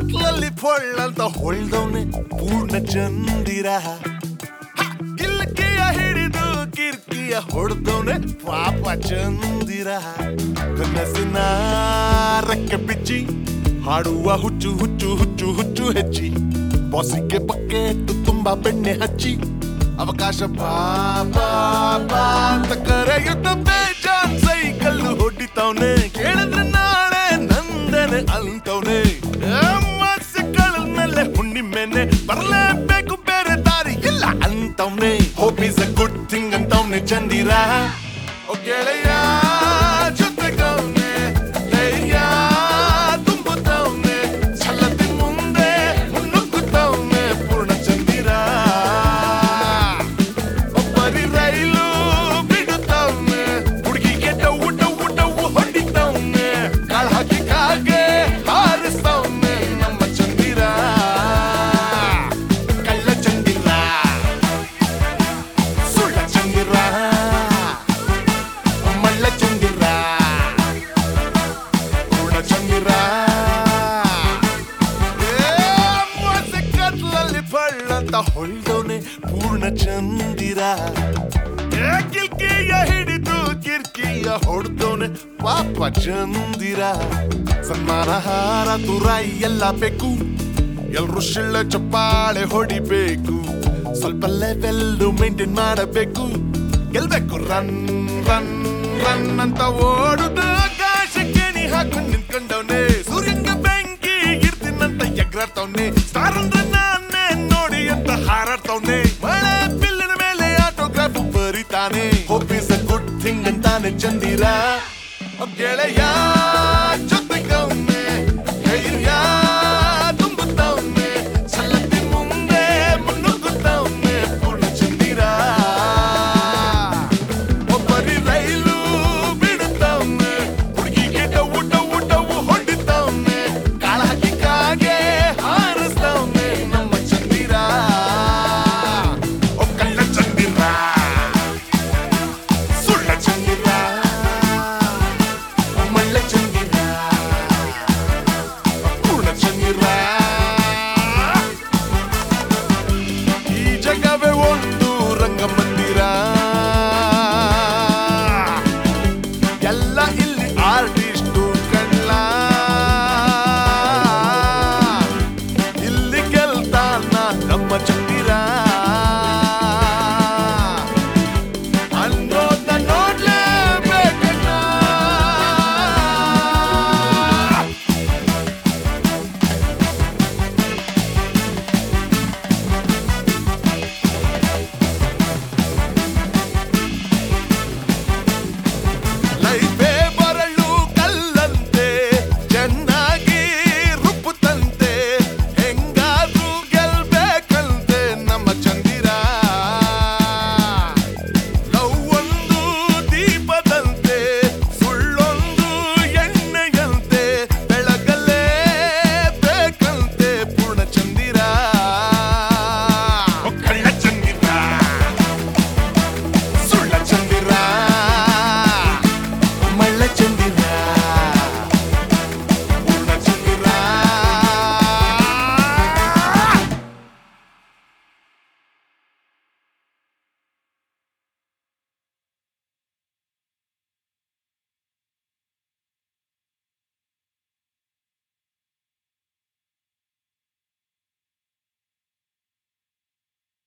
ಕತ್ಲಲ್ಲಿ ಪೊಳ್ಳಂತ ಹೊಳ್ದವನೆ ಪೂರ್ಣ ಚಂದಿರ ಕಿಲ್ಕಿಯ ಹಿಡಿದು ಕಿರ್ಕಿಯ ಹೊಡೆದವನೆ ಪಾಪ ಚಂದಿರ ಕನಸಿನ ರೆಕ್ಕೆ ಬಿಚ್ಚಿ ಹಾಡುವ ಹುಚ್ಚು ಹುಚ್ಚು ಹುಚ್ಚು ಹುಚ್ಚು ಹೆಚ್ಚಿ ಬಾಸಿಗೆ ಬಕೆಟ್ ತುಂಬಾ ಬೆಣ್ಣೆ ಹಚ್ಚಿ ಅವಕಾಶ ಬಾ ಬಾ ಬಾ ಅಂತ ಕರೆಯುತ್ತ ಬೇಜಾನ್ ಸೈಕಲ್ ಹೊಡಿತವ್ನೆ ಕೇಳಿದ್ರೆ ನಾಳೆ ನಂದನೆ ಅಂತವ್ನೆ ಮನಸ್ಸುಗಳ ಮೇಲೆ ಹುಣ್ಣಿಮೆನೆ ಬರಲೇಬೇಕು ಬೇರೆ ದಾರಿ ಇಲ್ಲ ಅಂತವ್ನೆ hope is a good thing ಅಂತವ್ನೆ ಚಂದಿರ ಓ ಗೆಳೆಯ ಜೊತೆಗವ್ನೆ ಧೈರ್ಯ ತುಂಬುತ್ತವ್ನೆ ಛಲದಿ ಮುಂದೆ ನುಗ್ಗುತ್ತವ್ನೆ ಪೂರ್ಣ ಚಂದಿರ ಒಬ್ಬರಿ ರೈಲು ಬಿಡುತ್ತವ್ನೆ ಹುಡುಗಿಗೆ ಡೌ ಡೌ ಡೌ ಹೊಡಿತವ್ನೆ ಕಾಳ ಹಾಕಿ ಕಾಗೆ ಹಾರಿಸ್ತವ್ನೆ ನಮ್ಮ ಚಂದಿರ ಕಳ್ಳ ಚಂದಿರ ಸುಳ್ಳ ಚಂದಿರ ಮಳ್ಳ ಚಂದಿರ ಪೂರ್ಣ ಚಂದಿರ ಕತ್ಲಲ್ಲಿ ಬಳ್ಳಂತ ಹೊಳ್ದವನೆ ಪೂರ್ಣ ಚಂದಿರ ಏ ಕಿಲ್ಕಿಯ ಹಿಡಿದು ಕಿರ್ಕಿಯ ಹೊಡ್ದವನೆ ಪಾಪ ಚಂದಿರ ಸನ್ಮಾನ ಹಾರ ತುರಾಯಿ ಎಲ್ಲ ಬೇಕು ಎಲ್ರು ಶಿಳ್ಳೆ ಚಪ್ಪಾಳೆ ಹೊಡಿಬೇಕು ಸ್ವಲ್ಪ ಲೆವೆಲ್ ಮೇಂಟೈನ್ ಮಾಡಬೇಕು ಗೆಲ್ಬೇಕು ರನ್ ರನ್ ರನ್ ಅಂತ ಓಡುದ ಆಕಾಶಕ್ಕೆ ನೀ ಹಾಕೊಂಡು ನಿಂತ್ಕೊಂಡವನೆ ಸೂರ್ಯಂಗ ಬೆಂಕಿ ಇರ್ತೀನಂತ ಎಗ್ರಾಡ್ತವ್ನೆ ಸ್ಟಾರ್ ಅಂದ್ರೆ ನಾನೇ ನೋಡಿ ಅಂತ ಹಾರಾಡ್ತವ್ನೆ ಮಳೆ ಬಿಲ್ಲಿನ ಮೇಲೆ ಆಟೋಗ್ರಾಫ್ ಬರೀತಾನೆ hope is a good thing ಅಂತಾನೆ ಚಂದಿರ ಅಬ್ಬ್ ಗೆಳೆಯ